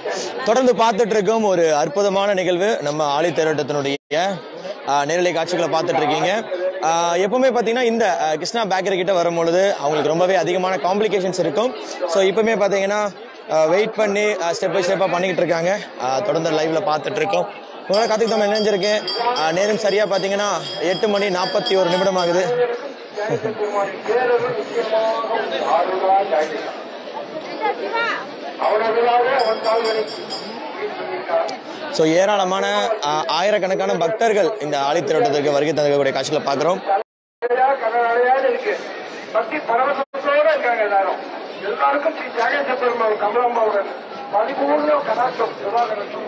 தொடர்ந்து பார்த்துட்டு இருக்கோம் ஒரு அற்புதமான நிகழ்வு நம்ம ஆழி தேரோட்டத்தினுடைய ஆஹ், நேரலை காட்சிகளை பார்த்துட்டு இருக்கீங்க ஆஹ், எப்பவுமே பார்த்தீங்கன்னா இந்த ஆஹ், கிருஷ்ணா பேக்கரி கிட்ட வரும்பொழுது அவங்களுக்கு ரொம்பவே அதிகமான காம்ப்ளிகேஷன்ஸ் இருக்கும் ஸோ இப்பவுமே பார்த்தீங்கன்னா வெயிட் பண்ணி ஸ்டெப் பை ஸ்டெப்பாக பண்ணிக்கிட்டு இருக்காங்க ஆஹ், தொடர்ந்து லைவ்ல பார்த்துட்டு இருக்கோம் உங்களோட காத்துக்கு நம்ம இணைஞ்சிருக்கேன் ஆஹ், நேரம் சரியா பார்த்தீங்கன்னா எட்டு மணி நாற்பத்தி ஒரு நிமிடம் ஆகுது ஸோ ஏராளமான ஆஹ், ஆயிரக்கணக்கான பக்தர்கள் இந்த ஆழித்திரோட்டத்திற்கு வருகை தந்திருக்கக்கூடிய காட்சிகளை பார்க்குறோம் கடனாளியாக இருக்கு பக்தி பரவசத்தோட இருக்காங்க எல்லாரும் எல்லாருக்கும் ஸ்ரீ தியாகேச பெருமாள் கமலாம்பாவுடன் பரிபூர்ண கடாட்சம் சுதாகரத்தும்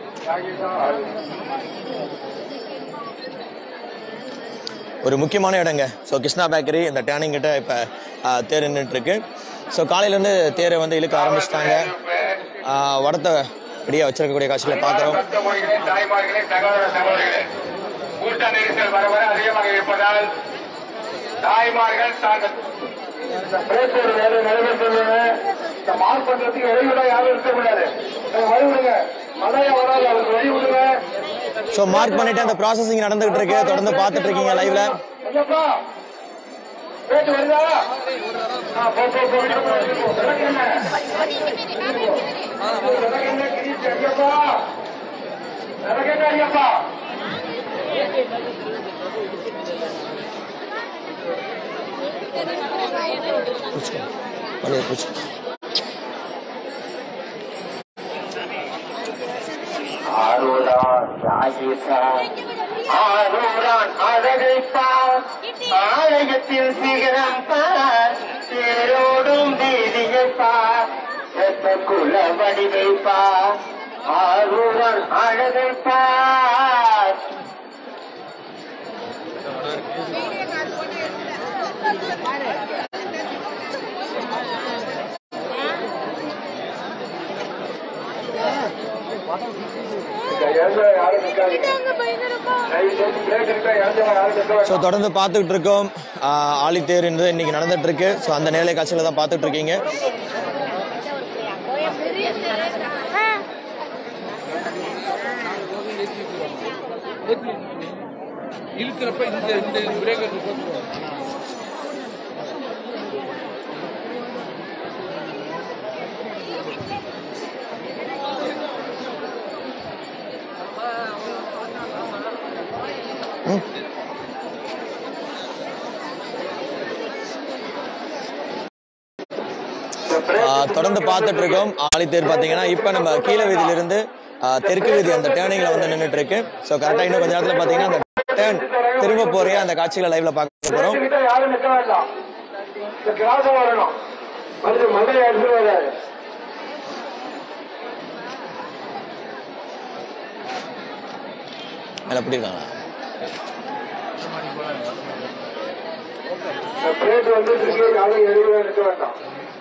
ஒரு முக்கியமான இடங்க ஸோ கிருஷ்ணா பேக்கரி இந்த டேர்னிங் கிட்ட இப்போ தேர் நின்றுட்டு இருக்கு ஸோ காலையிலேருந்து தேரை வந்து இழுக்க ஆரம்பிச்சிட்டாங்க வடத்தை ரெடியாக வச்சிருக்கக்கூடிய காட்சிகளை பார்க்குறோம் பக்தமொழிகளே தாய்மார்களே சகோதர சகோதரிகளே கூட்ட நெரிசல் வர வர அதிகமாக இருப்பதால் தாய்மார்கள் தாங்கள் இந்த பிரேசர் வேலை நிறைவேற்றுறது இந்த மார்க் பண்றதுக்கு வழிவிட யாரும் இருக்க முடியாது நீங்க வழி விடுங்க மழையா வராது அவருக்கு வழி விடுங்க ஸோ மார்க் பண்ணிட்டு அந்த ப்ராசஸிங் நடந்துகிட்டு இருக்கு தொடர்ந்து பார்த்துட்டு இருக்கீங்க லைவ்ல ஐயப்பா பேச்சு வருதா ஆ, போ, போ, போ, போ, போ. விளக்கு என்ன? விளக்கு என்ன, கிரீஷ், ஐயப்பா விளக்கு என்ன, ஐயப்பா வழியை பிடிச்சி ஆரூரான் ராஜேசா ஆரூரான் அழகைப்பா ஆலயத்தில் சிகரம் பார் தேரோடும் வீதியப்பா ரத்த குல வடிவைப்பா ஆரூரான் அழகைப்பா யாரும் நிற்காதீங்க தயவு செஞ்சு பிரேக் இருக்கா யாரும் யாரும் நிற்க ஸோ தொடர்ந்து பார்த்துக்கிட்டு இருக்கோம் ஆஹ் ஆழித்தேர் என்று இன்னைக்கு நடந்துட்டு இருக்கு ஸோ அந்த நேரலை காட்சிகளை தான் பார்த்துட்டு இருக்கீங்க இழுக்கிறப்ப இந்த இந்த பிரேக்கர் ஆஹ் தொடர்ந்து பார்த்துட்டு இருக்கோம் ஆழித்தேர் பார்த்தீங்கன்னா இப்போ நம்ம கீழ வீதியிலிருந்து ஆஹ் தெற்கு வீதி அந்த டேர்னிங்ல வந்து நின்றுட்டு இருக்கு ஸோ கரெக்டாக இன்னும் கொஞ்ச நேரத்தில் பார்த்தீங்கன்னா அந்த டேர்ன் திரும்ப போறே அந்த காட்சிகளை லைவ்ல பார்க்க போறோம் கிட்ட யாரும் நிற்க வேண்டாம் இந்த கிராசம் வரணும் வந்து மதுரை எடுத்துட்டு வராது அதில் எப்படி இருக்காங்க இந்த பிளேட் வந்து இருக்கு யாரும் எழுத நிற்க வேண்டாம்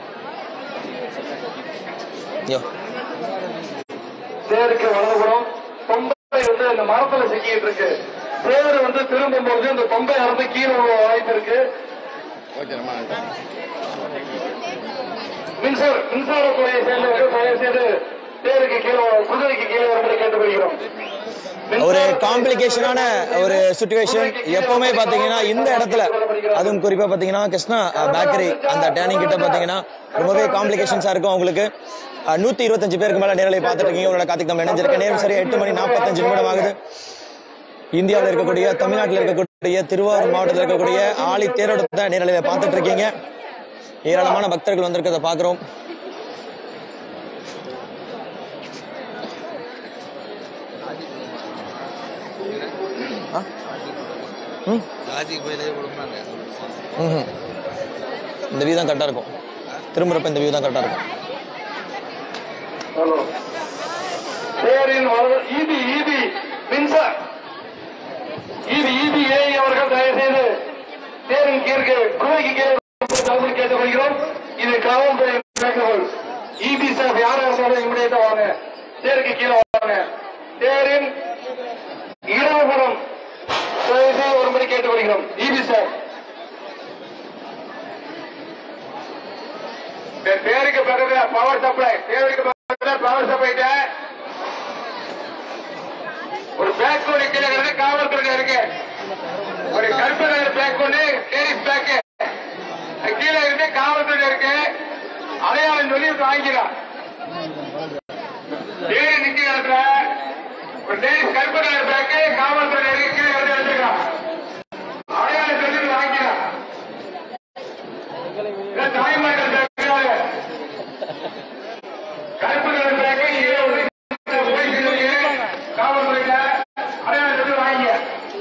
ஐயோ தேருக்கு வலதுபுறம் பொம்பை வந்து இந்த மரத்துல சிக்கிட்டு இருக்கு தேர் வந்து திரும்பும் போது இந்த பொம்பை இறந்து கீழே விழ வாய்ப்பு இருக்கு மின்சார மின்சாரத்துறையை சேர்ந்தவர்கள் தயவு செய்து தேருக்கு கீழே குதிரைக்கு கீழே வரும்படி கேட்டுக்கொள்கிறோம் ஒரு காம்ப்ளிகேஷனான ஒரு சுச்சுவேஷன் எப்பவுமே பாத்தீங்கன்னா இந்த இடத்துல அதுவும் குறிப்பா பாத்தீங்கன்னா கிருஷ்ணா பேக்கரி அந்த டேர்னிங் கிட்ட பாத்தீங்கன்னா ரொம்பவே காம்ப்ளிகேஷன்ஸா இருக்கும் உங்களுக்கு அஹ், நூத்தி இருபத்தஞ்சு பேருக்கு மேல நேரலை பார்த்துட்டு இருக்கீங்க உங்களோட காத்துக்கு நம்ம இணைஞ்சிருக்கேன் நேரம் சரியா எட்டு மணி நாற்பத்தஞ்சு நிமிடம் ஆகுது இந்தியாவில் இருக்கக்கூடிய தமிழ்நாட்டில் இருக்கக்கூடிய திருவாரூர் மாவட்டத்தில் இருக்கக்கூடிய ஆழி தேரோட்டத்தை நேரலையில பார்த்துட்டு இருக்கீங்க ஏராளமான பக்தர்கள் வந்திருக்கிறத பாக்குறோம் ஆ? ம் காசிக்கு போய் கொடுப்பாங்க ம்ஹும். இந்த வியூ தான் கரெக்டாக இருக்கும் திரும்புறப்ப இந்த வியூ தான் கரெக்டாக இருக்கும் ஹலோ தேரின் வலது ஈபி ஈபி மின்சார் ஈபி ஈபி ஏ அவர்கள் தயவு செய்து தேரின் கீழ்க்கு குறைக்கு கீழே தகவல் கேட்டுக்கொள்கிறோம் இது காவல்துறை தகவல் ஈபி சார் யாரா இருந்தாலும் இமிடியேட்டா வாங்க தேருக்கு கீழே வாங்க தேரின் இடதுபுறம் தயவு செய்து ஒரு முறை கேட்டுக்கொள்கிறோம் ஈபி சார் தேருக்கு பக்கத்துல பவர் சப்ளை தேருக்கு பக்கத்துல பவர் சப்ளை ஒரு கருப்பு கலர் பேக் ஒண்ணு லேடிஸ் பேக் கீழே இருந்து காவல்துறை இருக்கு அடையாளம் சொல்லி வாங்கிக்கலாம் தேடி நிக்க இடத்துல ஒரு லேடிஸ் கருப்பு கலர் பேக்கு காவல்துறை இருக்கு கீழே இருந்து எடுத்துக்கலாம் அடையாளம் சொல்லி வாங்கிக்கலாம் இல்ல தாய்மார்கள் பேக்கு கருப்பு கலர் பேக்கு கீழே வந்து போலீஸ் இருக்கு காவல்துறையில அடையாளம் சொல்லி வாங்கிக்க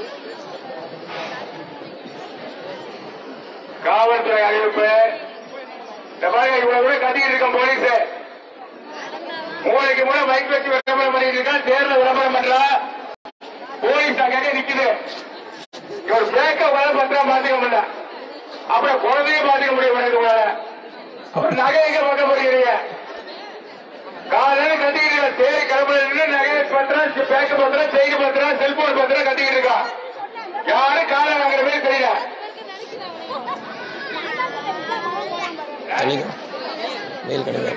காவல்துறை அறிவிப்பு இந்த பாருங்க இவ்வளவு கூட கத்திக்கிட்டு இருக்க போலீஸ் மூளைக்கு மூளை பைக் வச்சு விளம்பரம் பண்ணிட்டு இருக்கான் தேர்தல் விளம்பரம் பண்றா போலீஸ் அங்கே நிக்குது இவர் பிரேக்க வேலை பண்றா பாத்துக்க முடியல அப்புறம் குழந்தையும் பாத்துக்க முடிய மாட்டேங்குது உங்களால அப்புறம் நகை எங்க பார்க்க போறீங்க காலையில கத்திக்கிட்டு இருக்க தேடி கிளம்புறது நகை பத்திரம் பேக்க பத்திரம் செய்தி பத்திரம் செல்போன் பத்திரம் கத்திக்கிட்டு இருக்கா யாரும் காலை வாங்குற மாதிரி தெரியல தள்ளிக்க வெயில் கிடையாது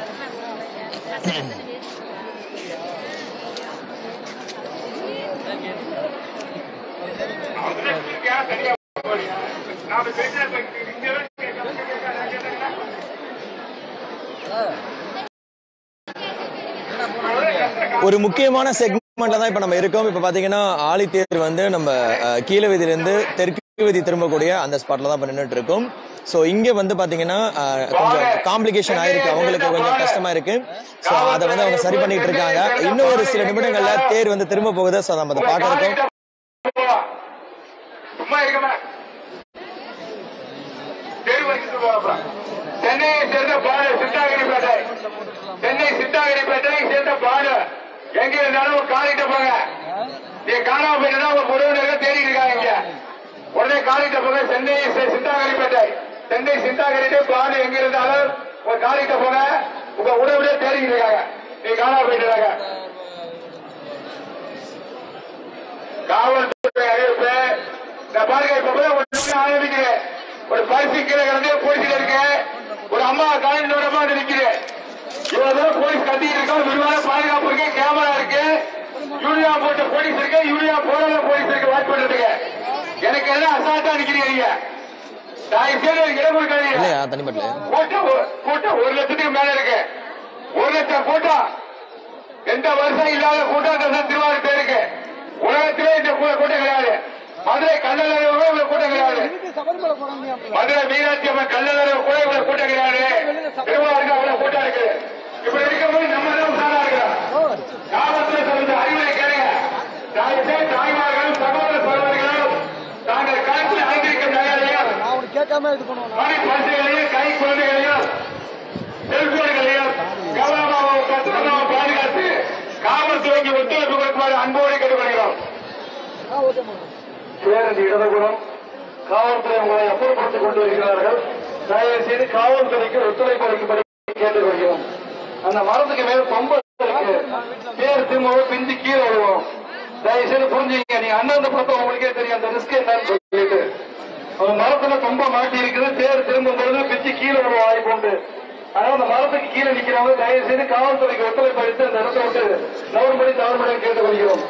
ஒரு முக்கியமான செக்மெண்ட்ல தான் இப்ப நம்ம இருக்கோம் இப்ப பாத்தீங்கன்னா ஆழித்தேர் வந்து நம்ம அஹ், கீழ வீதியிலிருந்து தெற்கு வீதி திரும்பக்கூடிய அந்த ஸ்பாட்ல தான் இப்ப நின்னுட்டு இருக்கோம் சோ இங்க வந்து பாத்தீங்கன்னா அஹ், கொஞ்சம் காம்ப்ளிகேஷன் ஆயிருக்கு அவங்களுக்கு கொஞ்சம் கஷ்டமா இருக்கு சோ அதை வந்து அவங்க சரி பண்ணிட்டு இருக்காங்க இன்னும் ஒரு சில நிமிடங்கள்ல தேர் வந்து திரும்ப போகுது சோ நம்ம அதை பார்க்க இருக்கோம் சும்மா இருக்கமா தெரு வச்சுட்டு போறப்ப சென்னையை சேர்ந்த பாடு சித்தாகிரிப்பேட்டை சென்னை சித்தாகிரிப்பேட்டை சேர்ந்த பாடு எங்க இருந்தாலும் ஒரு காலிட்ட போங்க நீ காணாம போயிட்டு உங்க உறவினர்கள் தேடி இருக்காங்க இங்க உடனே காலிட்ட போங்க சென்னை சி- சித்தாகிரிப்பேட்டை சென்னை சித்தாகிரிட்டே பாடு எங்க இருந்தாலும் ஒரு காலிட்ட போங்க உங்க உறவினர் தேடி இருக்காங்க நீ காணாம போயிட்டு காவல்துறை அறிவிப்பு நான் பாருங்க இப்ப போய் ஒரு நிமிஷம் ஆரம்பிக்கிறேன் ஒரு பரிசு கீழே கிடந்து போலீஸ்ல இருக்கு ஒரு அம்மா காலையில் நூறமா வந்து நிக்குது இவ்வளவு தூரம் போலீஸ் கத்திட்டு இருக்கோம் விரிவான பாதுகாப்பு இருக்கு கேமரா இருக்கு யூனியா போட்ட போலீஸ் இருக்கு யூனியா போடாத போலீஸ் இருக்கு வாட்ச் பண்றதுக்கு எனக்கு எல்லாம் அசால்ட்டா நிக்கிறீங்க நீங்க தயவு செய்து எனக்கு இடம் கொடுக்காதீங்க இல்லையா தனிப்பட்ட கூட்டம் ஒரு- கூட்டம் ஒரு லட்சத்துக்கு மேல இருக்கு ஒரு லட்சம் கூட்டம் எந்த வருஷம் இல்லாத கூட்டம் இந்த வருஷம் திருவாரூர் பேருக்கு உலகத்திலே இந்த கூ- கூட்டம் கிடையாது மதுரை கல்லளவு கூட இவ்வளவு கூட்டம் கிடையாது மதுரை மீனாட்சி அம்மன் கல்லளவு கூட இவ்வளவு கூட்டம் கிடையாது திருவாரூருக்கு அவ்வளவு கூட்டம் இருக்கு இப்படி இருக்கும்போது நம்ம தான் உஷாரா இருக்கிறோம் காவல்துறை சொல்லுங்க அறிவுரை கேளுங்க தயவு செய்து தாய்மார்களும் சகோதர சகோதரிகளும் தாங்கள் களத்தில் அழைந்திருக்கும் நகைகளையும் கேட்காம இது பண்ணுவோம் மணி பரிசுகளையும் கை குழந்தைகளையும் செல்போன்களையும் கவனமாக பத்திரமாக பாதுகாத்து காவல்துறைக்கு ஒத்துழைப்பு கொடுக்குமாறு அன்போடு கேட்டுக்கொள்கிறோம் பேருந்து இடதுபுறம் காவல்துறை உங்களை அப்புறப்படுத்திக் கொண்டு வருகிறார்கள் தயவு செய்து காவல்துறைக்கு ஒத்துழைப்பு அளிக்கும்படி கேட்டுக்கொள்கிறோம் அந்த மரத்துக்கு மேல கொம்பு இருக்கு பேர் திரும்பவும் பிஞ்சு கீழே விழுவோம் தயவு செய்து புரிஞ்சுங்க நீங்க அண்ணாந்த பக்கம் உங்களுக்கே தெரியும் அந்த ரிஸ்க் என்னன்னு சொல்லிட்டு அந்த மரத்துல கொம்ப மாட்டி இருக்குது தேர் திரும்பும் பொழுது பிச்சு கீழே வர வாய்ப்பு உண்டு அதனால அந்த மரத்துக்கு கீழே நிக்கிறவங்க தயவு செய்து காவல்துறைக்கு ஒத்துழைப்பு அளித்து அந்த இடத்தை விட்டு நவர்படி தவறுபடி கேட்டுக்கொள்கிறோம்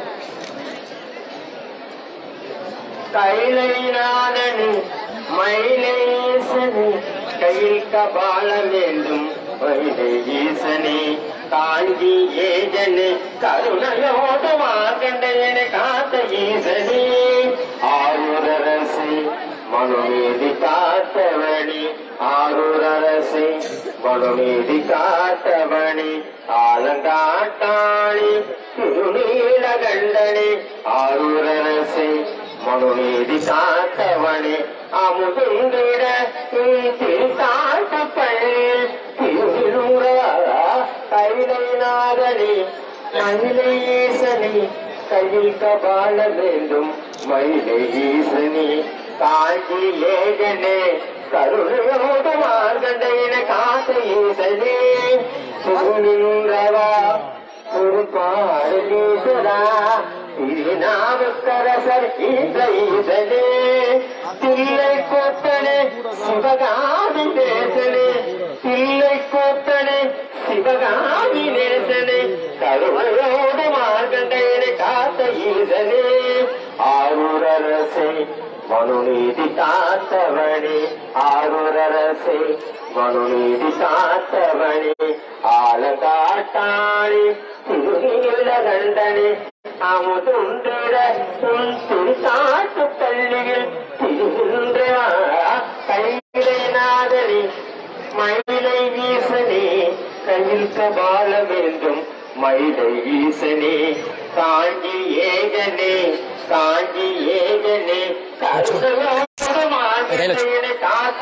கைலைநாதனு மயிலேசனு கையில் கபாலம் வேண்டும் மயிலை ஈசனே காஞ்சி ஏஜனு கருணையோடு வாகண்டையன காத்த ஈசனே ஆரூரரசு மனுமீதி காத்தவணி ஆரூரரசு மனுமீதி காத்தவணி ஆலங்காட்டாளி திருநீலகண்டனி ஆரூரரசு மனுநீதி காத்தவனே அமுதுங்கிட திருத்தாட்டப்பள்ளி திருவிழுறா கைலைநாதனே மயிலை ஈசனே கையில் கபால வேண்டும் மயிலை ஈசனே காஞ்சி ஏகனே கருணையோடு மார்கண்டையின காத்த ஈசனே சுகுநின்றவா பொறுப்பாடுதீசரா திருநாவுக்கரசர் இந்த ஈசனே தில்லை கூத்தனே சிவகாமி நேசனே தில்லை கூத்தனே சிவகாமி நேசனே கருணையோடு மார்கண்டையனை காத்த ஈசனே ஆரூர ஆரூரரசே மனுநீதி காத்தவனே ஆரூரரசே மனுநீதி காத்தவனே ஆலகாட்டாளி திருநீல கண்டனே அமுதுந்திர உன் திருசாட்டு பள்ளியில் திருகின்ற கையிலை நாதனே மயிலை வீசனே கையில் கபால வேண்டும் மயிலை வீசனே காஞ்சி ஏகனே காஞ்சி ஏகனே கருணோடு மாநிலை காத்த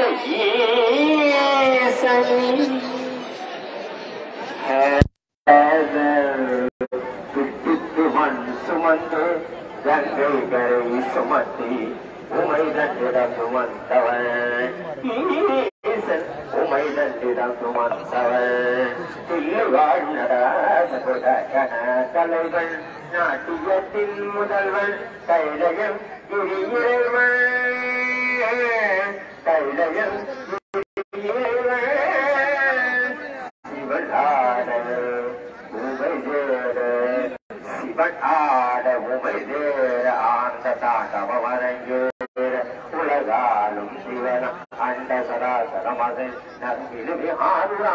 ஈசனே விட்டு மண் சுமந்து கங்கை கரை சுமத்தி உமை தண்டிடம் சுமந்தவன் ஈசன் உமை தண்டிடம் சுமந்தவன் தில்லுவாழ் நடாசகுட கன தலைவன் நாட்டியத்தின் முதல்வன் கைலயம் இறைவன் கைலயம் இறைவன் சிவன் ஆட உமை தேர சிவன் ஆட உமை தேர ஆண்ட தாண்டவ வணங்கேற உலகாலும் சிவன அண்ட சராசரம் அதை நம்பிலுமே ஆறுரா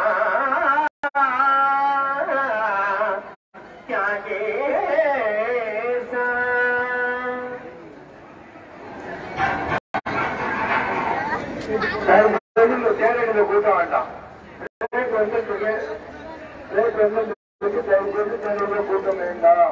தேவையான கூட்டம் வேண்டாம் ரேட் வந்து ரேட் வந்து தேவையான கூட்டம் வேண்டாம்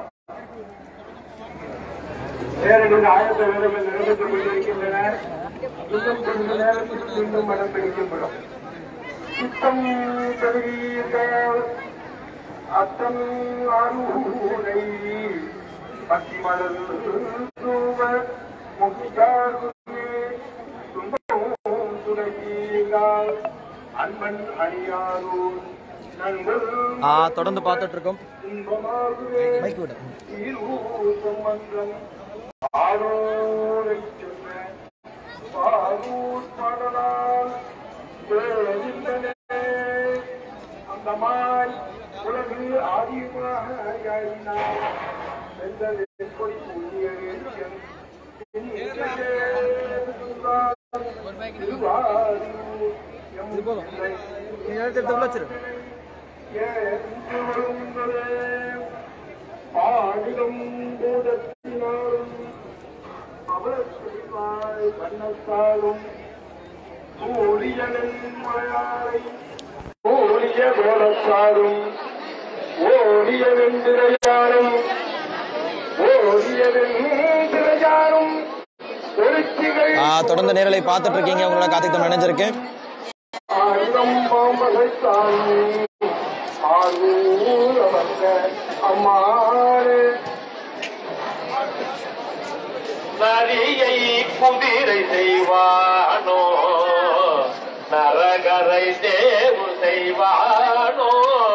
நேரடியில் ஆயிரத்தி விதங்கள் நிறைவேற்றிக் கொண்டிருக்கின்றன இன்னும் கொஞ்ச நேரத்தில் மீண்டும் மனம் பிடிக்கப்படும் சித்தம் பெருகிய அத்தம் அருளை பத்தி மலர் தூவ முக்கியாருமே துன்பமும் துணையீங்கள் அன்பன் அணியாரூர் நண்பர் ஆ, தொடர்ந்து பார்த்துட்டு இருக்கோம் இன்பமாகுவே மைக் விட இருவரும் மன்றம் ஆரோரைச் சொன்ன பாரூர் பாடலால் தேவிந்தனே அந்த மாய் உலகு ஆதிமாயினார் வெந்தல் எப்படி புதிய வேதியன் திருவாரூர் எம் ஆடிலும் பூதத்தினாலும் அவர்வாய் கண்ணத்தாலும் சூரியனின் மழையாரை ஓடிய கோலத்தாரும் ஓடிய வெந்திரையாரும் ஓடிய வெந்திரையாரும் ஒருத்திகள் ஆ, தொடர்ந்து நேரலை பார்த்துட்டு இருக்கீங்க உங்களோட கார்த்திக் தான் நினைஞ்சிருக்கேன் ஆயிரம் பாம்பகைத்தாலும் ஆரூர வந்த அம்மாளே நரியை குதிரை செய்வானோ நரகரை தேவு செய்வானோ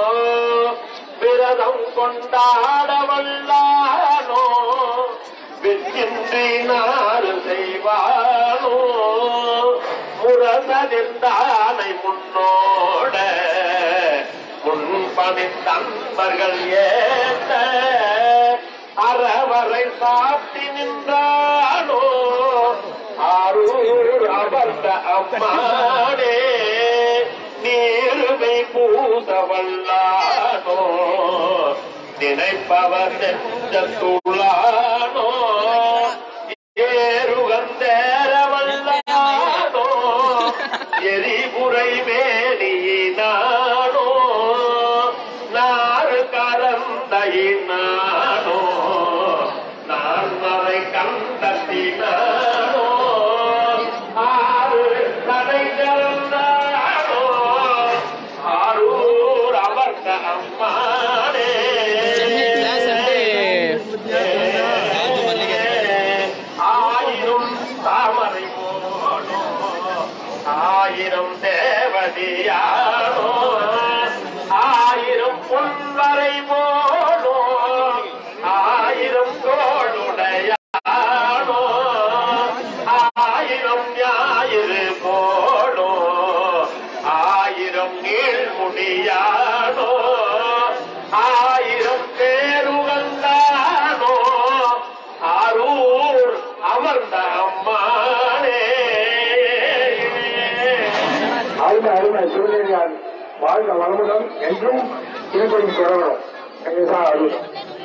விரதம் கொண்டாட வல்லானோ வெற்றின்றி நாறு செய்வானோ முரசதிர்ந்தானை முன்னோட முன்பணிந்த அன்பர்கள் ஏத்த அறவரை சாத்தி நின்றானோ ஆரூர் அமர்ந்த அம்மானே நீருமை பூச வல்லானோ நினைப்பவர் நெஞ்ச துளானோ ஏறுகந்தேர வல்லானோ எரிபுரை வேலியினானோ நாறு கலந்தையினானோ நான் மறை கண்டத்தினானோ ஆறு கடை கலந்தானோ ஆரூர் அமர்ந்த அம்மானே ஆயிரம் தாமரை போனோ ஆயிரம் தேவதியானோ ஆயிரம் பொன்வரை போனோ ஆயிரம் தோளுடையானோ வாழ்க வளமுடன் என்றும் திருப்பதி தொடரணும் கையசா அருள்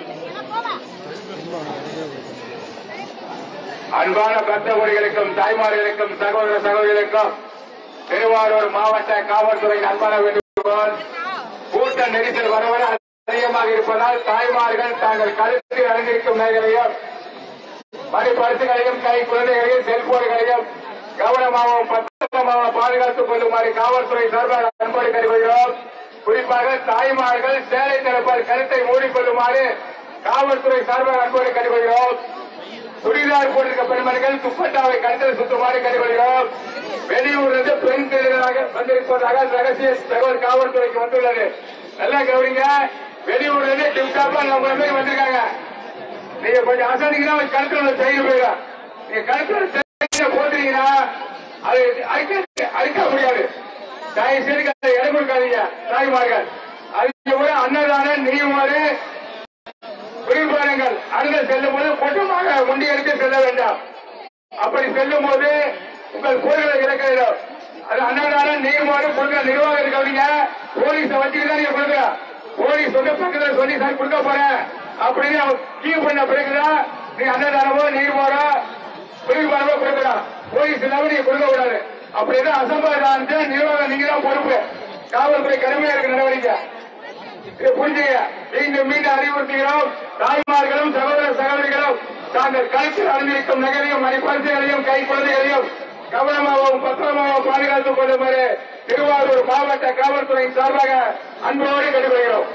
அன்பான பெற்றவர்களுக்கும் தாய்மார்களுக்கும் சகோதர சகோதரிகளுக்கும் திருவாரூர் மாவட்ட காவல்துறை அன்பான வேண்டுகோள் கூட்ட நெரிசல் வர வர அதிகமாக இருப்பதால் தாய்மார்கள் தாங்கள் கழுத்தில் அணிந்திருக்கும் நகைகளையும் மணிப்பரிசுகளையும் கை குழந்தைகளையும் செல்போன்களையும் கவனமாகவும் பத்திரமாகவும் பாதுகாத்துக் கொள்ளுமாறு காவல்துறை சார்பாக அன்போடு கருதுகிறோம் குறிப்பாக தாய்மார்கள் சேலை திறப்பால் கருத்தை மூடிக்கொள்ளுமாறு காவல்துறை சார்பாக அன்போடு கருதுகிறோம் சுடிதார் போட்டிருக்க பெண்மணிகள் துப்பட்டாவை கழுத்தில் சுத்துமாறு கருதுகிறோம் வெளியூரிலிருந்து பெண் திருடராக வந்திருப்பதாக ரகசிய தகவல் காவல்துறைக்கு வந்துள்ளது நல்லா கவனிங்க வெளியூர்ல இருந்து டிப்டாப்பா நம்ம பேர் வந்திருக்காங்க நீங்க கொஞ்சம் அசதிங்கன்னா கழுத்துல செய்ய போயிடும் நீங்க கழுத்துல செய்ய போட்டுறீங்கன்னா அது அழிக்க அழிக்க முடியாது தயவு செய்து அதை இடம் கொடுக்காதீங்க தாய்மார்கள் அதுக்கு கூட அன்னதான நீயுமாறு குறிப்பாருங்கள் அருக செல்லும் போது கூட்டமாக முண்டியடித்து செல்ல வேண்டாம் அப்படி செல்லும் போது உங்கள் பொருள்களை இழக்க வேண்டும் அது அன்னதான நீருமாறு கொடுக்க நிர்வாகம் கவனிங்க போலீஸ வச்சுட்டு தான் நீங்க கொடுங்க போலீஸ் வந்து பக்கத்துல சொல்லி சார் கொடுக்க போறேன் அப்படின்னு அவங்க கீ பண்ண பிறகுதான் நீ அன்னதானமோ நீர்மாறோ குறிப்பாரோ கொடுக்கலாம் போலீஸ் இல்லாம நீங்க கொடுக்க கூடாது அப்படி எதாவது அசம்பாவிதம் நிர்வாகம் நீங்க தான் பொறுப்பு காவல்துறை கடுமையா இருக்க நடவடிக்கை இதை புரிஞ்சுங்க மீண்டும் மீண்டும் அறிவுறுத்துகிறோம் தாய்மார்களும் சகோதர சகோதரிகளும் தாங்கள் கழுத்தில் அறிந்திருக்கும் நகரையும் மணிப்பரிசுகளையும் கை குழந்தைகளையும் கவனமாகவும் பத்திரமாகவும் பாதுகாத்துக் கொள்ளுமாறு திருவாரூர் மாவட்ட காவல்துறையின் சார்பாக அன்போடு கேட்டுக்கொள்கிறோம்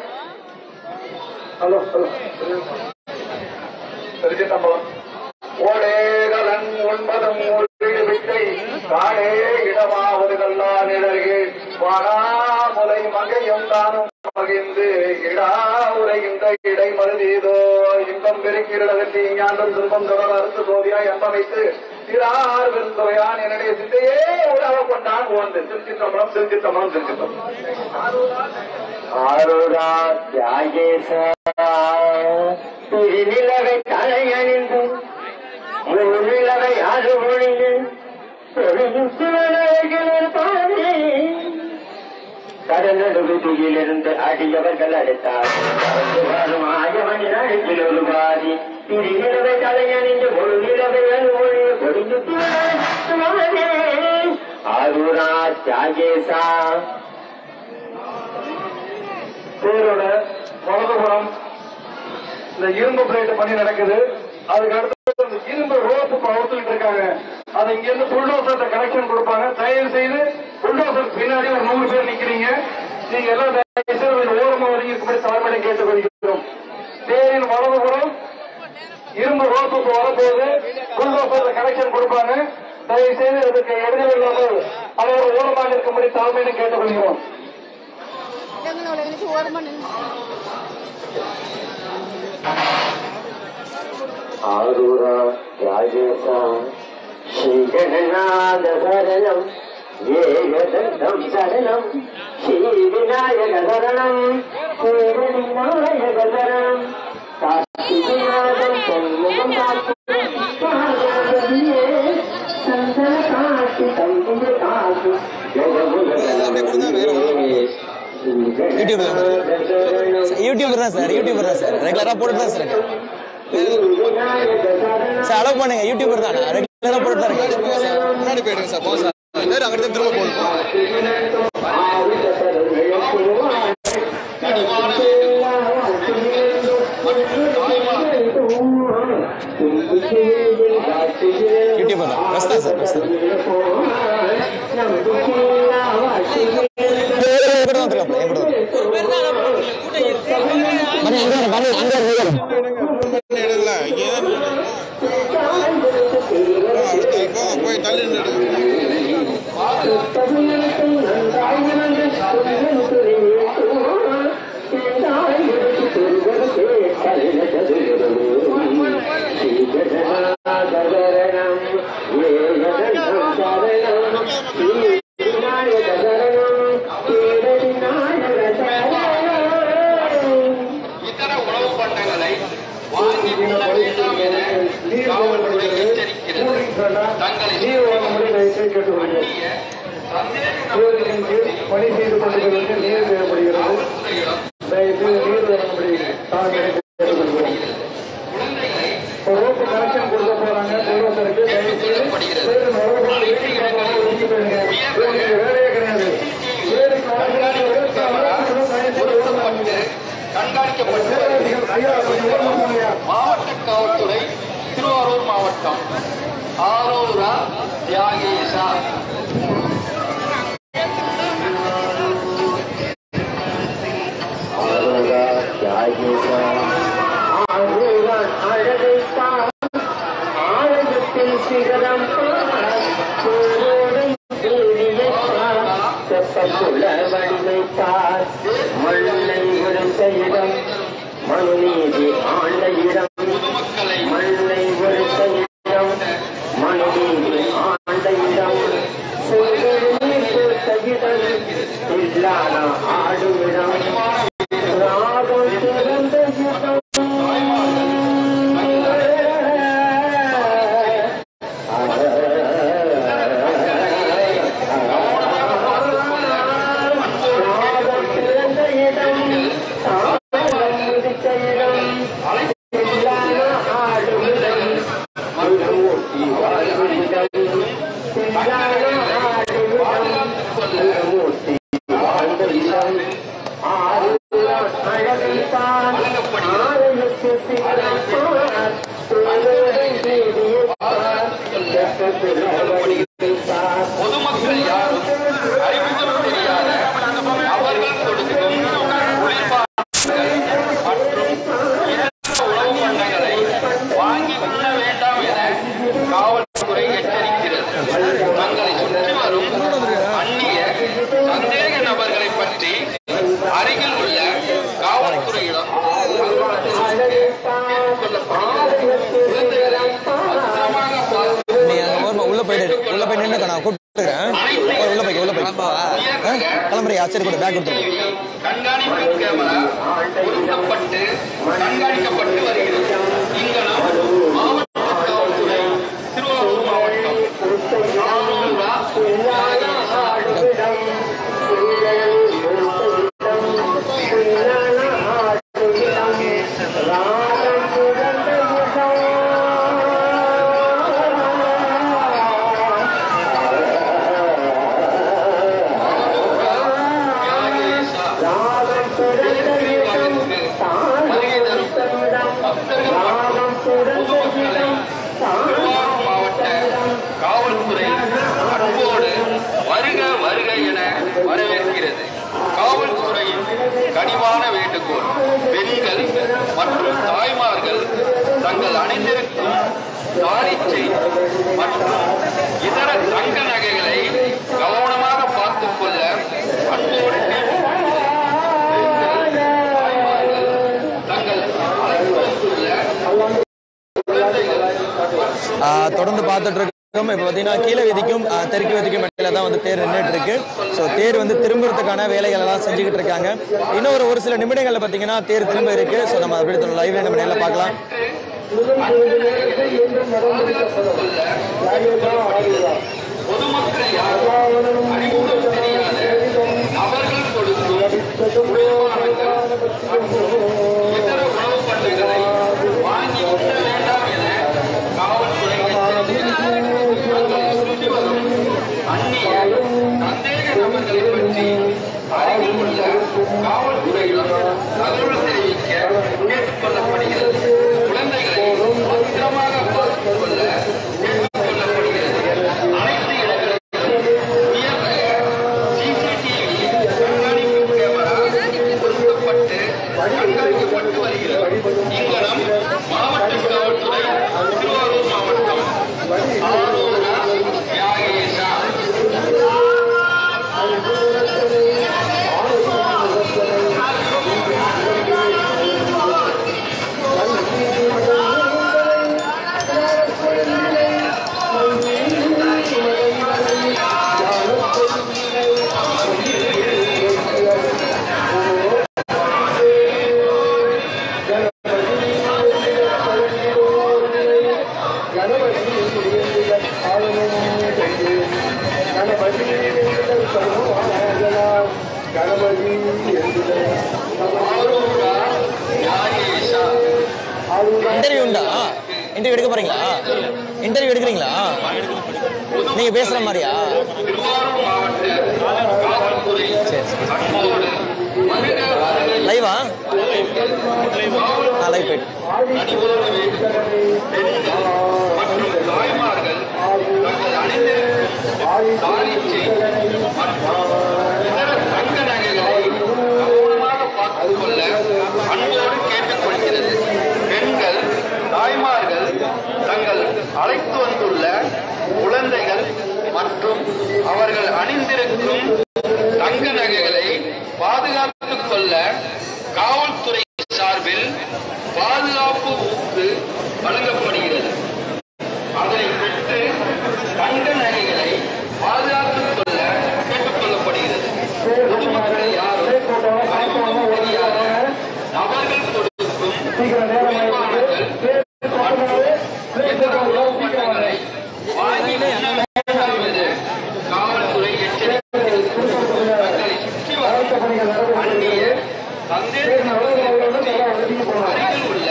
ஹலோ ஹலோ திருச்சிட்டம்பலம் ஓடேகலன் ஒன்பதும் ஒன்று வித்தை காடே இடமாவது கல்லா நிழல்கு வாடாமுலை மகையும் தானும் மகிழ்ந்து இடா உரைகின்ற இடை மருதீதோ இன்பம் பெருக்கிறதற்கு ஞானம் துன்பம் தொடர் அறுத்து சோதியாய் அன்பமைத்து திரார் வெறுந்துரையான் என்னுடைய சிந்தையே உலக கொண்டான் ஓந்து திருச்சித்தம்பலம் திருச்சித்தம்பலம் திருச்சித்தம்பலம் ஆருடா தியாகேசா திருநிலவை தலையணிந்து முழுநிலவை அது ஒழிந்து பெரும் சிவனர்கள் பாடி கடலடுவிதியிலிருந்து அடியவர்கள் அடுத்தார் வரும் ஆயவனின் அழுத்தில் ஒரு பாதி திருநிலவை தலையணிந்து முழுநிலவை அது ஒழிந்து பொறிந்து ஆருடா தியாகேசா பேரோட வலதுபுறம் இந்த இரும்பு பிளேட் பணி நடக்குது அதுக்கு அடுத்து இந்த இரும்பு ரோப்பு அவுத்துக்கிட்டு இருக்காங்க அதை இங்க இருந்து புல்டோசர் கனெக்ஷன் கொடுப்பாங்க தயவு செய்து புல்டோசர் பின்னாடி ஒரு நூறு பேர் நிக்கிறீங்க நீங்க எல்லாம் தயவு செய்து கொஞ்சம் ஓரமா வரீங்க இப்படி தலைமையை கேட்டுக்கொள்கிறோம் தேரின் வலதுபுறம் இரும்பு ரோப்புக்கு வரப்போது புல்டோசர் கனெக்ஷன் கொடுப்பாங்க தயவு செய்து இதுக்கு எதிரில் இல்லாமல் அவர் ஓரமாக இருக்கும்படி தலைமையை கேட்டுக்கொள்கிறோம் எங்களோட எனக்கு ஓரமா நின்று ஆரூரா ராஜேசா ஸ்ரீகணநாத சரணம் ஏகதந்தம் சரணம் ஸ்ரீவிநாயக சரணம் ஸ்ரீவிநாயக சரணம் கார்த்திகநாதம் சண்முகம் காத்தியே சந்தன காட்சி தம்பிய காட்சி யூடியூப்ல யூடியூபர் தான் சார் யூடியூபர் தான் சார் ரெகுலரா போட்டுட்டு தான் சார் இருக்கேன் சார் அலோவ் பண்ணுங்க யூடியூபர் தான் நான் ரெகுலரா போட்டுட்டு தான் இருக்கேன் சார் முன்னாடி போயிடுங்க சார் போங்க சார் எல்லாரும் அங்கிட்டு திரும்ப போகணும் யூடியூபர் தான் பஸ் தான் சார் பஸ் தான் என் கூட தான் வந்துருக்காப்ல என் கூட தான் மணி அங்க வர மணி அங்க வர எடுக்கல இங்கே அடுத்து இப்போ போய் தள்ளி நின்று இதர உணவு பண்டங்களை வாங்கி உண்ண வேண்டாம் என காவல்துறை எச்சரிக்கிறது தங்களை நீர் வாங்க முடியும் கேட்டுக்கொள்கிறேன் அந்நிய சூரியனின் கீழ் பணி செய்து கொண்டிருப்பதற்கு நீர் தேவைப்படுகிறது தயவுசெய்து நீர் வழங்கும்படி தாங்கள் கேட்டுக்கொள்கிறோம் ரோப்பு கனெக்ஷன் கொடுக்க போறாங்க பொதுமக்களுக்கு தயவுசெய்து வேறு மரபுகள் வீட்டுக்காக ஒதுக்கி போயிருங்க உங்களுக்கு வேலையே கிடையாது வேறு காலங்களில் தயவுசெய்து ஓடுறாங்க கண்காணிக்கப்பட்டு வருகிறது. ஐயா கொஞ்சம் ஓடுறாங்க மாவட்ட காவல்துறை திருவாரூர் மாவட்டம் ஆரோரா தியாகேசா ஆழத்தில் சிகரம் சூரோடும் செப்பக்குள்ள வடிவைத்தார் மண்ணை உரைத்த இடம் மனுநீதி ஆண்ட இடம் பொதுமக்களை மண்ணை உரைத்த இடம் மனுநீதி ஆண்ட இடம் சூரியனை கொடுத்த இடம் இல்லாத ஆடுமிடம் ராகம் சிறந்த இடம் ராகம் சிறந்த இடம் தாளம் முடித்த இடம் இல்லாத ஆடுமிடம் முழுமூர்த்தி வாழ்விடம் இல்லாத ஆடுமிடம் முழுமூர்த்தி வாழ்ந்த இடம் ஆறு அழகைத்தான் ஆலயத்து சிகரம் பார் சூரியனை தேடியப்பார் செப்பத்தில் வடிவைத்தார் பொதுமக்கள் யாரும் அறிமுகம் தெரியாத அவர்கள் கொடுக்கும் குளிர்பானங்கள் மற்றும் இதர உணவு பண்டங்களை வாங்கி உண்ண வேண்டாம் என காவல்துறை எச்சரிக்கிறது தங்களை சுற்றி வரும் அந்நிய சந்தேக நபர்களை பற்றி அருகில் உள்ள காவல்துறையிடம் பத்திரமாக பார்த்து நீ அங்க ஓரமா உள்ள போயிடு உள்ள போய் நின்று நான் கூப்பிட்டுக்கிறேன் போய் உள்ள போய் உள்ள போய் ஆ? கிளம்புறியா சரி கூட பேக் கொடுத்துருக்கேன் கண்காணிப்பு கேமரா பொருத்தப்பட்டு கண்காணிக்கப்பட்டு வருகிறது இங்கனம் மாவட்ட காவல்துறை திருவாரூர் மாவட்டம் ஆரூரா தியாகேசா திருவாரூர் மாவட்ட காவல்துறை அன்போடு வருக வருக என வரவேற்கிறது காவல்துறையின் கனிவான வேண்டுகோள் பெண்கள் மற்றும் தாய்மார்கள் தங்கள் அணிந்திருக்கும் தாரிச்சை மற்றும் இதர தங்க நகைகளை கவனமாக பார்த்துக் கொள்ள அன்போடு கேட்டுக்கொள்கிறேன். பெண்கள், தாய்மார்கள் தங்கள் அழைப்புள்ள குழந்தைகள் ஆ, தொடர்ந்து பார்த்துட்டு இருக்கோம் இப்போ பார்த்தீங்கன்னா கீழே வீதிக்கும் ஆ, தெற்கு வீதிக்கும் இடையில தான் வந்து தேர் நின்றுட்டு இருக்கு ஸோ தேர் வந்து திரும்புறதுக்கான வேலைகள் எல்லாம் செஞ்சுக்கிட்டு இருக்காங்க இன்னும் ஒரு ஒரு சில நிமிடங்கள்ல பார்த்தீங்கன்னா தேர் திரும்ப இருக்கு ஸோ நம்ம அப்படி லைவ்ல நம்ம நேரில் பார்க்கலாம் பொதுமக்கள் யாரும் அறிமுகம் தெரியாத நபர்கள் கொடுக்கும் குளிர்பானங்கள் மற்றும் இதர உணவுப் பண்டங்களை வாங்கி உண்ண வேண்டாம் என காவல்துறை எச்சரிக்கிறது. தங்களை சுற்றி வரும் அந்நிய சந்தேக நபர்களை பற்றி அருகில் உள்ள காவல்துறையிடம் தகவல் தெரிவிக்க கேட்டுக் கொள்ளப்படுகிறது குழந்தைகளை பத்திரமாக பார்த்துக் கொள்ள கேட்டுக் கொள்ளப்படுகிறது அனைத்து இடங்களிலும் உயர்ரக CCTV கண்காணிப்பு கேமரா பொருத்தப்பட்டு கண்காணிக்கப்பட்டு கணபதி என்பது ஆரூரா யாகேஷா இன்டர்வியூ உண்டா இன்டர்வியூ எடுக்க போறீங்களா இன்டர்வியூ எடுக்கிறீங்களா நீங்க பேசுற மாதிரியா திருவாரூர் மாவட்ட காவல்துறை அன்போடு வருக வருக லைவா நான் லைவ் போயிட்டு அணிவோடு வேண்டும் பெண்கள் மற்றும் தாய்மார்கள் தங்கள் அணிந்திருக்கும் தாலிச்சை மற்றும் இதர தங்க நகைகளை கவனமாக பார்த்துக் கொள்ள அன்போடு கேட்டுக்கொள்கிறது பெண்கள் தாய்மார்கள் தங்கள் அழைத்து வந்துள்ள குழந்தைகள் மற்றும் அவர்கள் அணிந்திருக்கும் தங்க நகைகளை பாதுகாத்துக் கொள்ள காவல்துறை சார்பில் பாதுகாப்பு ஊக்கு வழங்கப்படுகிறது அதனை பெற்று தங்க நகைகளை பாதுகாத்துக் கொள்ள கேட்டுக் கொள்ளப்படுகிறது பொதுமக்கள் யாரும் அறிமுகம் தெரியாத நபர்கள் கொடுக்கும் குளிர்பானங்கள் மற்றும் இதர உணவுப் பண்டங்களை வாங்கி உண்ண வேண்டாம் என காவல்துறை எச்சரிக்கிறது தங்களை சுற்றி வரும் அந்நிய சந்தேக நபர்களுடன் அருகில் உள்ள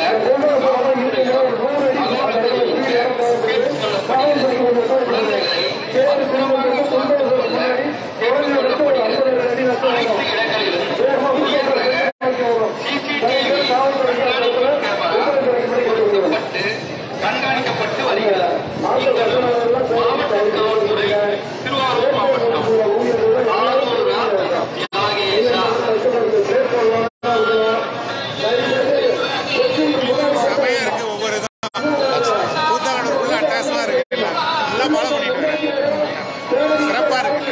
குழந்தைகளை பத்திரமாக பார்த்துக் கொள்ள கேட்டுக் கொள்ளப்படுகிறது அனைத்து இடங்களிலும் உயர் ரக சிசிடிவி கண்காணிப்பு கேமரா பொருத்தப்பட்டு கண்காணிக்கப்பட்டு வருகிறது இங்களும் மாவட்ட காவல்துறை திருவாரூர் மாவட்டம் ஆரூரா தியாகேஷா செமையா இருக்கு ஒவ்வொரு இதான் கூத்தாங்கடூர் ஃபுல்லா அட்டாசமா இருக்கு எல்லாம் எல்லாம் ஃபாலோ பண்ணிட்டு இருக்கேன் சிறப்பா இருக்கு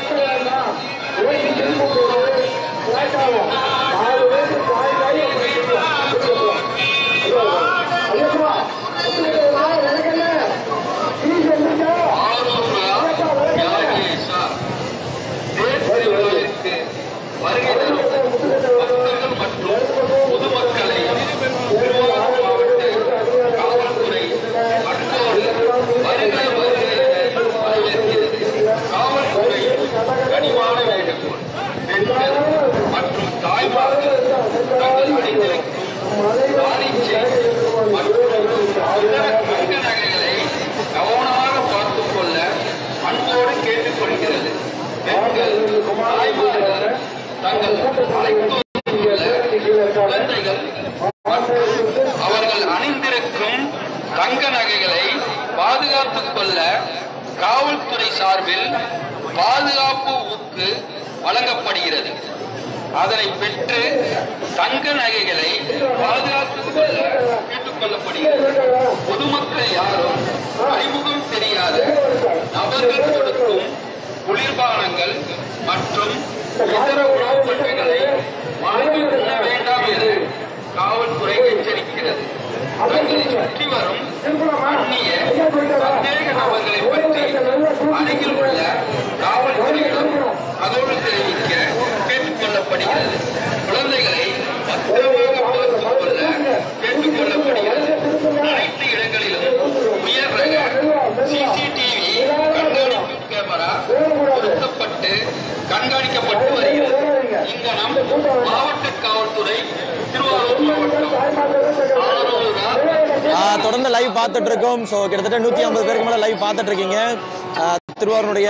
ஆரூரா தியாகேஷா தேசிய விழாவிற்கு வருகை தரும் பக்தர்கள் மற்றும் பொதுமக்களை திருவாரூர் மாவட்ட காவல்துறை அன்போடு வருகை வருகை என வரவேற்கிறது காவல்துறை கனிவான வேண்டுகோள் பெண்கள் மற்றும் தாய்மார்கள் தங்கள் அணிந்திருக்கும் தாலிச்சை மற்றும் இதர தங்க நகைகளை கவனமாக பார்த்துக் கொள்ள அன்போடு கேட்டுக்கொள்கிறது பெண்கள் தாய்மார்கள் தங்கள் அழைத்து வந்துள்ள குழந்தைகள் மற்றும் அவர்கள் அணிந்திருக்கும் தங்க நகைகளை பாதுகாத்துக் கொள்ள காவல்துறை சார்பில் பாதுகாப்பு ஊக்கு வழங்கப்படுகிறது அதனை பெற்று தங்க நகைகளை பாதுகாத்துக் கொள்ள கேட்டுக் கொள்ளப்படுகிறது பொதுமக்கள் யாரும் அறிமுகம் தெரியாத நபர்கள் கொடுக்கும் குளிர்பானங்கள் மற்றும் இதர உணவுப் பண்டங்களை வாங்கி உண்ண வேண்டாம் என காவல்துறை எச்சரிக்கிறது தங்களை சுற்றி வரும் அந்நிய சந்தேக நபர்களை பற்றி அருகில் உள்ள காவல்துறையிடம் தகவல் தெரிவிக்க கேட்டுக் கொள்ளப்படுகிறது குழந்தைகளை பத்திரமாக பார்த்துக் கொள்ள கேட்டுக் கொள்ளப்படுகிறது அனைத்து இடங்களிலும் உயர் ரக சிசிடிவி கண்காணிப்பு கேமரா பொருத்தப்பட்டு கண்காணிக்கப்பட்டு வருகிறது இங்கனம் மாவட்ட காவல்துறை திருவாரூர் மாவட்டம் ஆரூரா ஆ, தொடர்ந்து லைவ் பார்த்துட்டு இருக்கோம் ஸோ கிட்டத்தட்ட நூற்றி ஐம்பது பேருக்கு மேலே லைவ் பார்த்துட்டு இருக்கீங்க ஆ, திருவாரூருடைய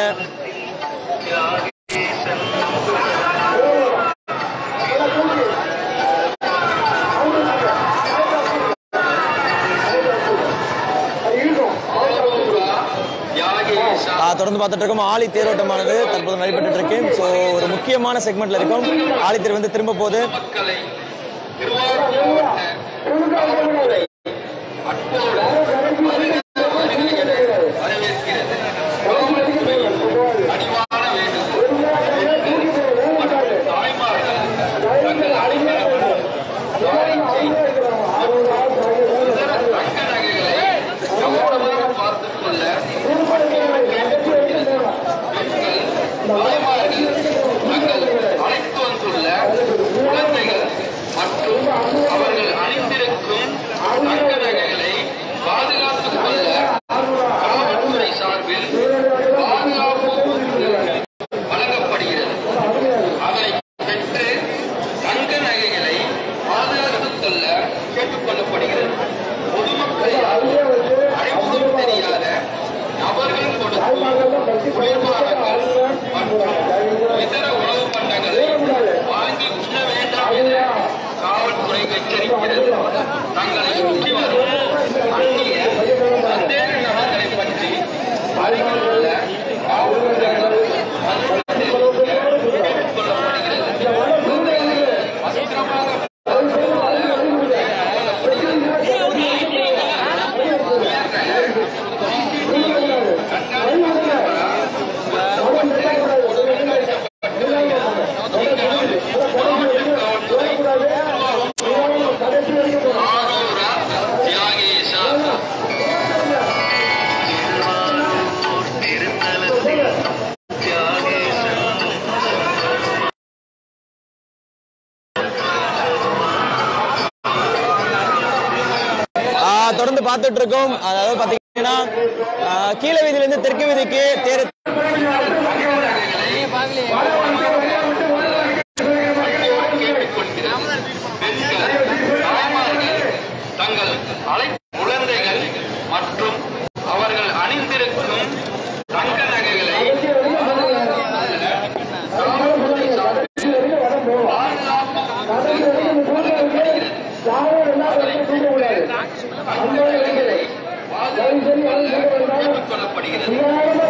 ஆரூரா யாகேஷா ஆ, தொடர்ந்து பார்த்துட்டு இருக்கோம் ஆழி தேரோட்டமானது தற்போது நடைபெற்று இருக்கு ஸோ ஒரு முக்கியமான செக்மெண்ட்ல இருக்கும் ஆழி தேர் வந்து திரும்ப போகுது மக்களை திருவாரூர் மாவட்ட காவல்துறை அன்போடு வருக வருக என வரவேற்கிறது காவல்துறையின் அடிவான வேண்டுகோள் பெண்கள் மற்றும் தாய்மார்கள் தங்கள் அணிந்திருக்கும் தாலிச்சை இதர தங்க நகைகளை கவனமாக பார்த்துக் கொள்ள அன்போடு கேட்டுக்கொள்கிறது பெண்கள் தாய்மார்கள் தங்கள் அழைத்து வந்துள்ள குழந்தைகள் மற்றும் அவர்கள் தொடர்ந்து பார்த்துட்டு இருக்கோம் அதாவது பாத்தீங்கன்னா ஆஹ், கீழ வீதியிலிருந்து தெற்கு வீதிக்கு தேர் தங்கள் அலை குழந்தைகள் மற்றும் அவர்கள் அணிந்திருக்கும் தங்க நகைகளை கொள்ளப்படுகிறது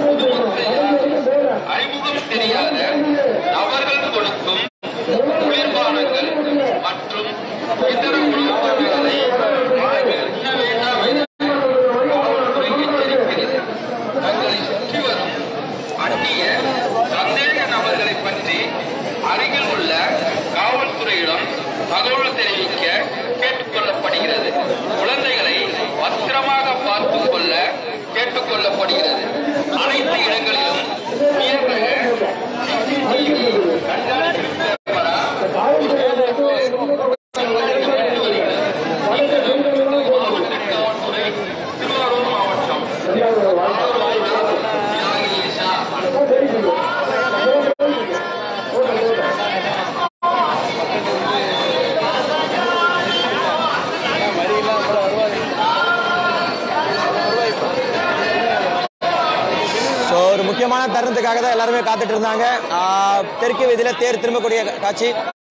அறிமுகம் தெரியாத நபர்கள் கொடுக்கும் குளிர்பானங்கள் மற்றும் இதர உணவுப் பொருட்களை வாங்க உண்ண வேண்டாம் என காவல்துறை எச்சரிக்கிறது தங்களை சுற்றி வரும் அந்நிய சந்தேக நபர்களை பற்றி அருகில் உள்ள காவல்துறையிடம் தகவல் தெரிவிக்க கேட்டுக்கொள்ளப்படுகிறது குழந்தைகளை பத்திரமாக பார்த்துக் கொள்ள கேட்டுக்கொள்ளப்படுகிறது அனைத்து இடங்களிலும் உயர்ரக CCTV கண்காணிப்பு கேமரா மாவட்ட காவல்துறை திருவாரூர் மாவட்டம் தியாகேஷா ஸோ ஒரு முக்கியமான தருணத்துக்காக தான் எல்லாருமே காத்துட்டு இருந்தாங்க ஆஹ், தெற்கு வீதியில தேர் திரும்பக்கூடிய காட்சி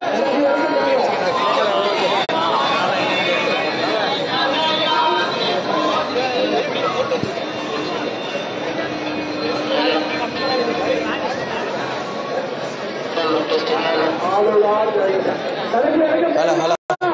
ஹலோ ஹலோ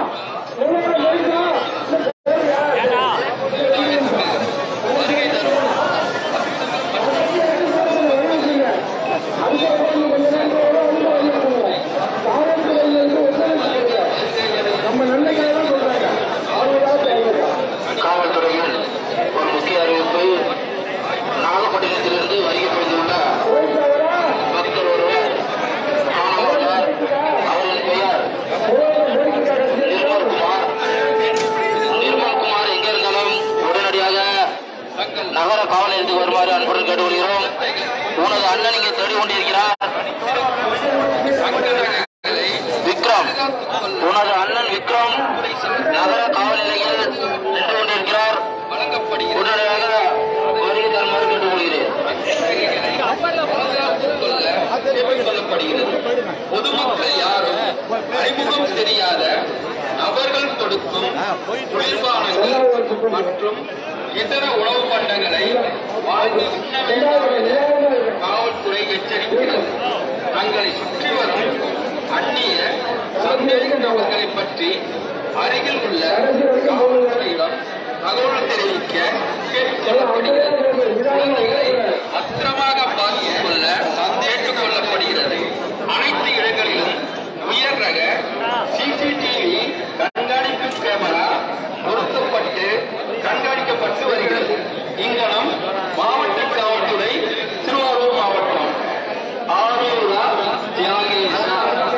காவல்துறையில் ஒரு முக்கிய அறிவிப்பு நாகப்பட்டினத்திலிருந்து வருகை புரிந்துள்ள பக்தர் ஒருவர் காணாமல் அவரின் பெயர் நிர்மல்குமார் நிர்மல்குமார் எங்க இருந்தாலும் உடனடியாக நகர காவல் நிலையத்துக்கு வருமாறு அன்புடன் கேட்டுக்கொள்கிறோம் உனது அண்ணன் இங்கே தேடி கொண்டிருக்கிறார் விக்ரம் உனது அண்ணன் விக்ரம் நகர காவல் நிலையில் நின்று கொண்டிருக்கிறார் உடனடியாக வருகை தருமாறு கேட்டுக்கொள்கிறேன் பொதுமக்கள் யாரும் அறிமுகம் தெரியாத நபர்கள் கொடுக்கும் குளிர்பானங்கள் மற்றும் இதர உணவு பண்டங்களை வாங்கி உண்ண வேண்டாம் என காவல்துறை எச்சரிக்கிறது தங்களை சுற்றி வரும் அந்நிய சந்தேக நபர்களை பற்றி அருகில் உள்ள காவல்துறையிடம் தகவல் தெரிவிக்க கேட்டுக்கொள்ளப்படுகிறது குழந்தைகளை பத்திரமாக பார்த்துக் கொள்ள கேட்டுக் கொள்ளப்படுகிறது அனைத்து இடங்களிலும் உயர் ரக சிசிடிவி கண்காணிப்பு கேமரா பொருத்தப்பட்டு கண்காணிக்கப்பட்டு வருகிறது இங்கனம் மாவட்ட காவல்துறை திருவாரூர் மாவட்டம் ஆரூரா தியாகேஷா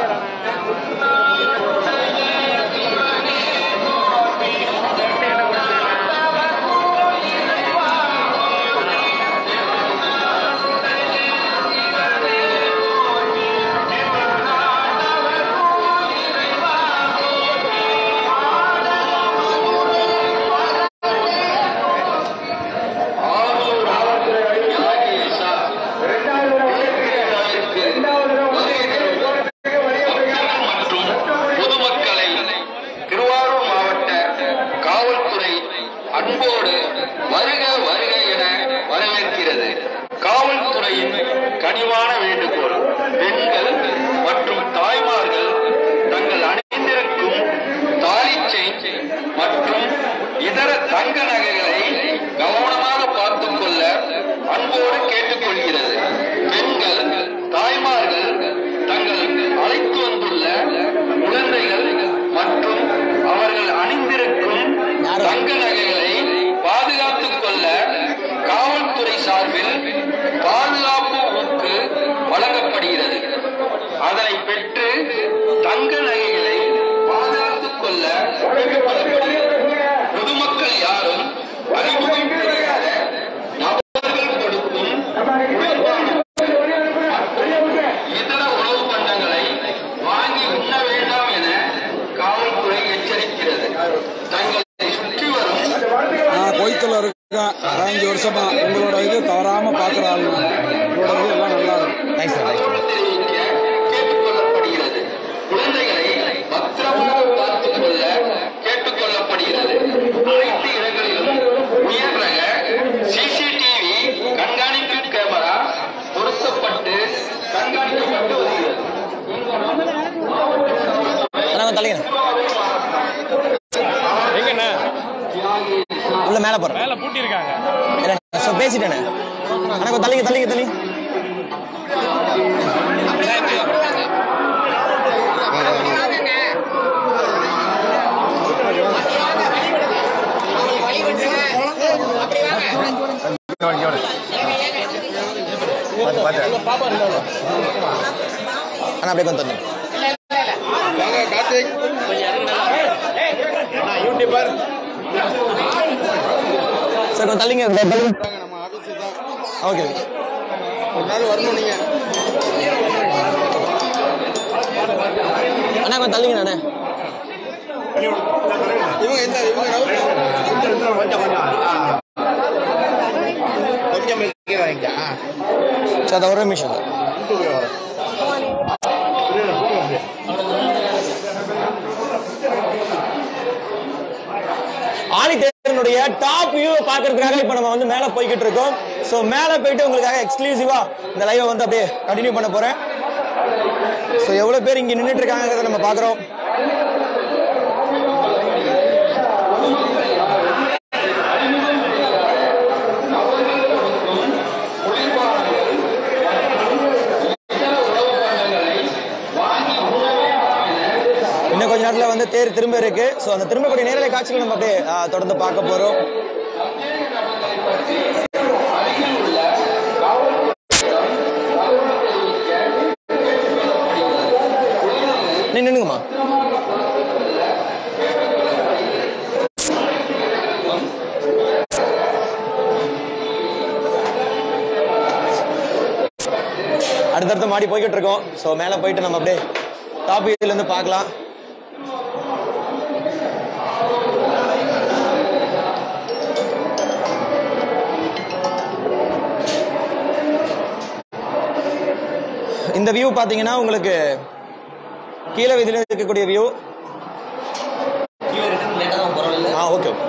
மற்றும் பொதுமக்களை திருவாரூர் மாவட்ட காவல்துறை அன்போடு வருக வருக என வரவேற்கிறது காவல்துறையின் கனிவான வேண்டுகோள் பெண்கள் மற்றும் தாய்மார்கள் தங்கள் அணிந்திருக்கும் தாலி செயின் மற்றும் இதர தங்க நகைகளை கவனமாக பார்த்துக் கொள்ள அன்போடு கேட்டுக்கொள்கிறது பெண்கள் தாய்மார்கள் தங்கள் அழைத்து வந்துள்ள குழந்தைகள் மற்றும் அவர்கள் அணிந்திருக்கும் தங்க நகைகளை பாதுகாத்துக் கொள்ள காவல்துறை சார்பில் பாதுகாப்பு ஊக்கு வழங்கப்படுகிறது அதனை பெற்று தங்க நகைகளை பாதுகாத்துக் கொள்ள கேட்டுக்கொள்ளப்படுகிறது பொதுமக்கள் யாரும் குடும்பத்துல இருக்கேன் பதினஞ்சு வருஷமா உங்களோட இது தவறாம பாக்குற ஆள் உங்களோட இது எல்லாம் நல்லா இருக்கும் தேங்க்ஸ் தேங்க்ஸ் தெரிவிக்க கேட்டுக்கொள்ளப்படுகிறது குழந்தைகளை பத்திரமாக பார்த்துக் கொள்ள கேட்டுக்கொள்ளப்படுகிறது அனைத்து இடங்களிலும் உயர் ரக சிசிடிவி கண்காணிப்பு கேமரா பொருத்தப்பட்டு கண்காணிக்கப்பட்டு வருகிறது அண்ணா கொஞ்சம் தள்ளிங்க எங்கண்ணா உள்ள மேலே போகிறேன் மேல பூட்டியிருக்காங்க இல்லை ஸோ பேசிட்டேனே அண்ணா கொஞ்சம் தள்ளிங்க தள்ளிங்க தள்ளி அண்ணா அப்படியே கொஞ்சம் தள்ளி சார் கொஞ்சம் தள்ளிங்க தள்ளிங்க ஓகே அண்ணா கொஞ்சம் தள்ளிங்க அண்ணா சார் அது ஒரு நிமிஷம் சார் ஆணி தேர்தலுடைய டாப் வியூ பார்க்கறதுக்காக இப்போ நம்ம வந்து மேலே போய்கிட்டு இருக்கோம் ஸோ மேலே போயிட்டு உங்களுக்காக எக்ஸ்க்ளூசிவா இந்த லைவை வந்து அப்படியே கண்டினியூ பண்ண போறேன் ஸோ எவ்வளோ பேர் இங்கே நின்றுட்டு இருக்காங்கிறத நம்ம பார்க்குறோம் இன்னும் கொஞ்ச நேரத்தில் வந்து தேர் திரும்ப இருக்கு ஸோ அந்த திரும்பக்கூடிய நேரலை காட்சிகள் நம்ம அப்படியே ஆ, தொடர்ந்து பார்க்க போறோம் நீ நின்னுங்கம்மா அடுத்தடுத்து மாடி போய்கிட்டு இருக்கோம் ஸோ மேலே போயிட்டு நம்ம அப்படியே டாப் இருந்து பார்க்கலாம் இந்த வியூ பாத்தீங்கன்னா உங்களுக்கு கீழே வீதியில இருக்கக்கூடிய வியூ ஆ ஓகே ஓகே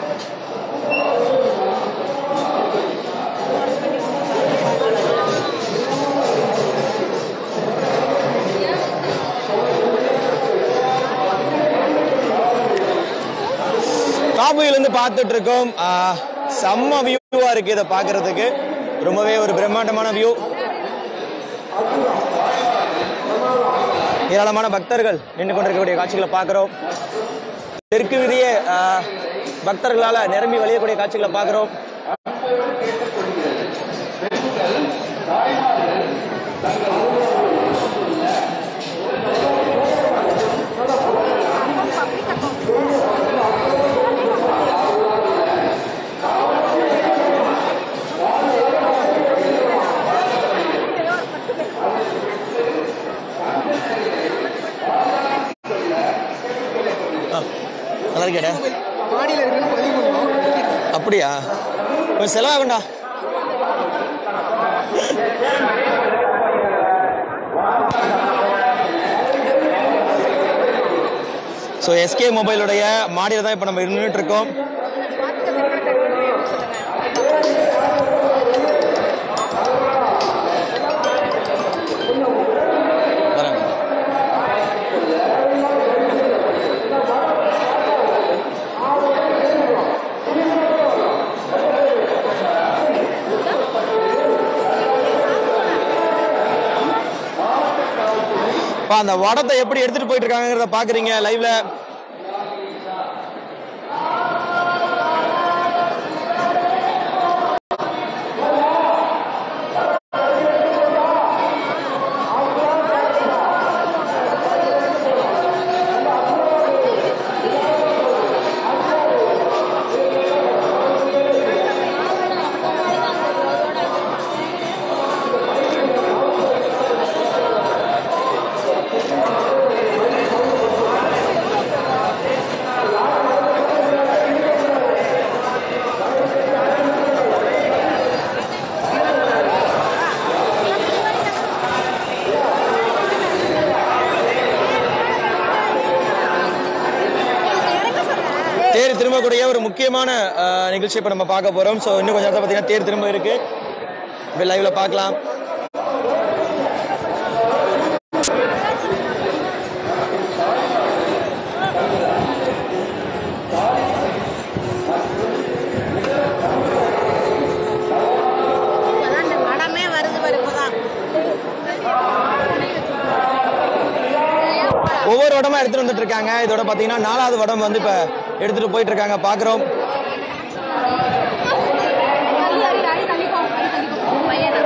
டாப் வியூல இருந்து பார்த்துட்டு இருக்கோம் ஆ, செம்ம வியூவா இருக்கு இதை பார்க்கிறதுக்கு ரொம்பவே ஒரு பிரம்மாண்டமான வியூ ஏராளமான பக்தர்கள் நின்று கொண்டிருக்கக்கூடிய காட்சிகளை பார்க்கிறோம் தெற்கு விதியே ஆ, பக்தர்களால நிரம்பி வழியக்கூடிய காட்சிகளை பார்க்கிறோம் ஆ, நல்லா இருக்கேடா மாடியில் இருக்கிறது பதிவு பண்ணணும் அப்படியா கொஞ்சம் செலவாகும்டா ஸோ எஸ்கே மொபைலுடைய மாடியில் தான் இப்போ நம்ம நின்றுட்டு இருக்கோம் வரேன் அப்பா, அந்த வடத்தை எப்படி எடுத்துட்டு போயிட்டு இருக்காங்கிறத பாக்குறீங்க லைவ்ல இருக்கக்கூடிய ஒரு முக்கியமான அஹ், நிகழ்ச்சி இப்போ நம்ம பார்க்க போறோம் ஸோ இன்னும் கொஞ்சம் நேரத்துல பார்த்தீங்கன்னா தேர் திரும்ப இருக்கு இப்போ லைவ்ல பார்க்கலாம் இப்பதான் இந்த படமே வருது பாரு இப்பதான் ஒவ்வொரு வடமா எடுத்துட்டு வந்துட்டு இருக்காங்க இதோட பாத்தீங்கன்னா நாலாவது வடம் வந்து இப்ப எடுத்துட்டு போயிட்டு இருக்காங்க பாக்குறோம் அடி அடி அடி தள்ளிப்போ அடி தள்ளிப்போ பையனா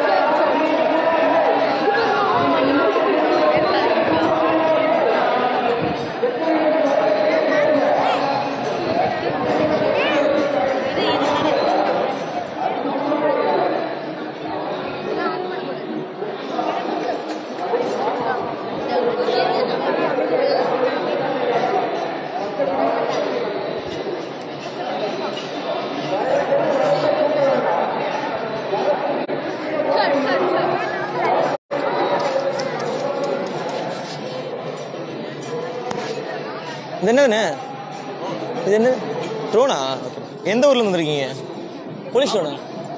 இது என்னதுண்ணே இது என்ன ட்ரோனா எந்த ஊர்ல இருந்து வந்திருக்கீங்க போலீஸ் ட்ரோனா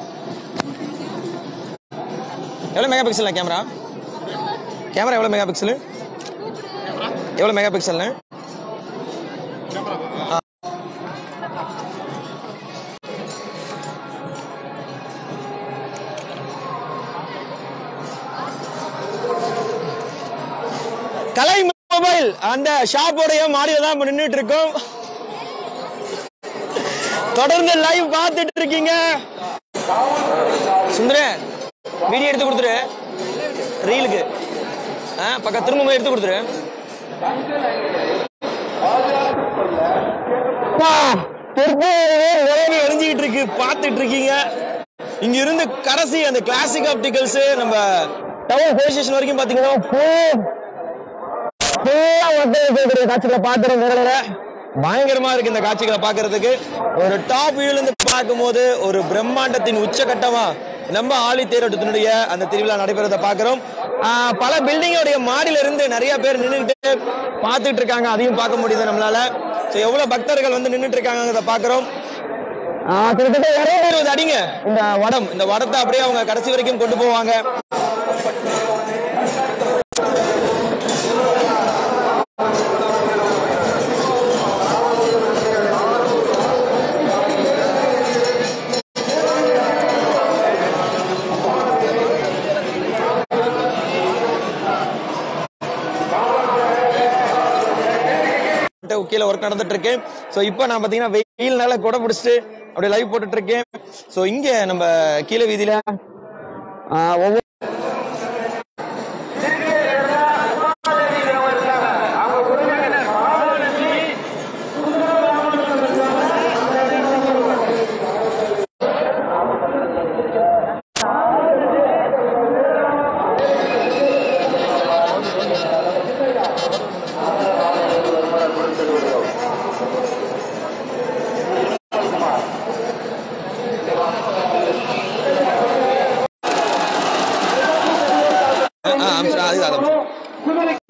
எவ்வளோ மெகா பிக்சல் கேமரா கேமரா எவ்வளோ மெகா பிக்சல் எவ்வளோ மெகா பிக்சல்னு கலை மொபைல் அந்த ஷாப்போடைய மாடியில தான் இப்ப நின்னுட்டு இருக்கோம் தொடர்ந்து லைவ் பார்த்துட்டு இருக்கீங்க சுந்தர வீடியோ எடுத்து கொடுத்துரு ரீலுக்கு ஆ பக்கம் திரும்ப போய் எடுத்து கொடுத்துரு எரிஞ்சுக்கிட்டு இருக்கு பார்த்துட்டு இருக்கீங்க இங்க இருந்து கடைசி அந்த கிளாசிக் ஆப்டிகல்ஸ் நம்ம டவுன் போலீஸ் ஸ்டேஷன் வரைக்கும் பாத்தீங்கன்னா full ஃபுல்லா மக்கள் இருக்கக்கூடிய காட்சிகளை பார்க்கிறோம் நேரில் பயங்கரமா இருக்கு இந்த காட்சிகளை பார்க்கிறதுக்கு ஒரு டாப் வியூல இருந்து பார்க்கும்போது ஒரு பிரம்மாண்டத்தின் உச்சகட்டமா நம்ம ஆழி தேரோட்டத்தினுடைய அந்த திருவிழா நடைபெறதை பார்க்கிறோம் ஆஹ் பல பில்டிங்கோடைய மாடியில இருந்து நிறைய பேர் நின்றுட்டு பார்த்துட்டு இருக்காங்க அதையும் பார்க்க முடியுது நம்மளால ஸோ எவ்வளவு பக்தர்கள் வந்து நின்றுட்டு இருக்காங்கிறத பார்க்கிறோம் ஆஹ் கிட்டத்தட்ட இருநூறு இருபது அடிங்க இந்த வடம் இந்த வடத்தை அப்படியே அவங்க கடைசி வரைக்கும் கொண்டு போவாங்க கீழே ஒர்க் நடந்துட்டு இருக்கு ஸோ இப்போ நான் பார்த்தீங்கன்னா வெயில்னால கொடை பிடிச்சிட்டு அப்படியே லைவ் போட்டுட்டு இருக்கேன் ஸோ இங்க நம்ம கீழே வீதியில ஆஹ், ஒவ்வொரு ஆ, ஆ, அதுதான் அதுதான்